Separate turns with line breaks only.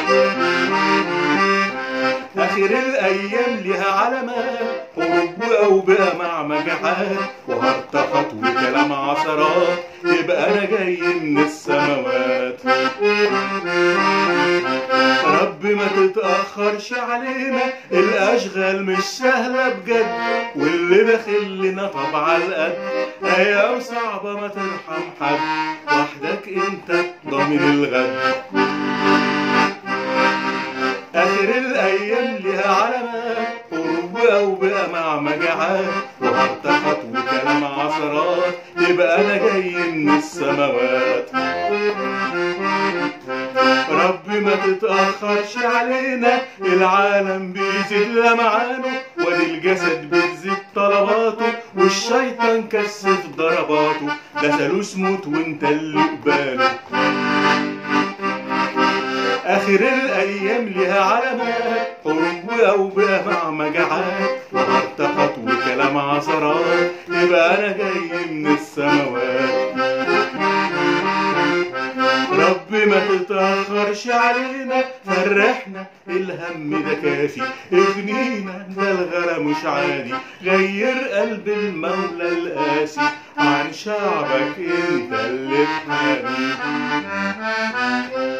آخر الأيام لها علامات حروب وأوبئة مع مجاعات وهرطقات وكلام عثرات يبقى أنا جاي من السماوات رب ما تتأخرش علينا الأشغال مش سهلة بجد واللي داخل لنا طبع القد أيام صعبة ما ترحم حد وحدك أنت ضامن الغد آخر الأيام لها علامات حروب وأوبئة مع مجاعات وهرطقات وكلام عثرات يبقى أنا جاي من السماوات رب ما تتأخرش علينا العالم بيزيد لمعانه وادي الجسد بتزيد طلباته والشيطان كثف ضرباته ده ثالوث موت وانت اللي قباله آخر الأيام لها علامات حروب وأوبئة مع مجاعات وهرطقات وكلام عثرات يبقى أنا جاي من السماوات رب ما تتأخرش علينا فرحنا الهم ده كافي اغنينا ده الغلا مش عادي غير قلب المولى القاسي عن شعبك انت اللي تحامي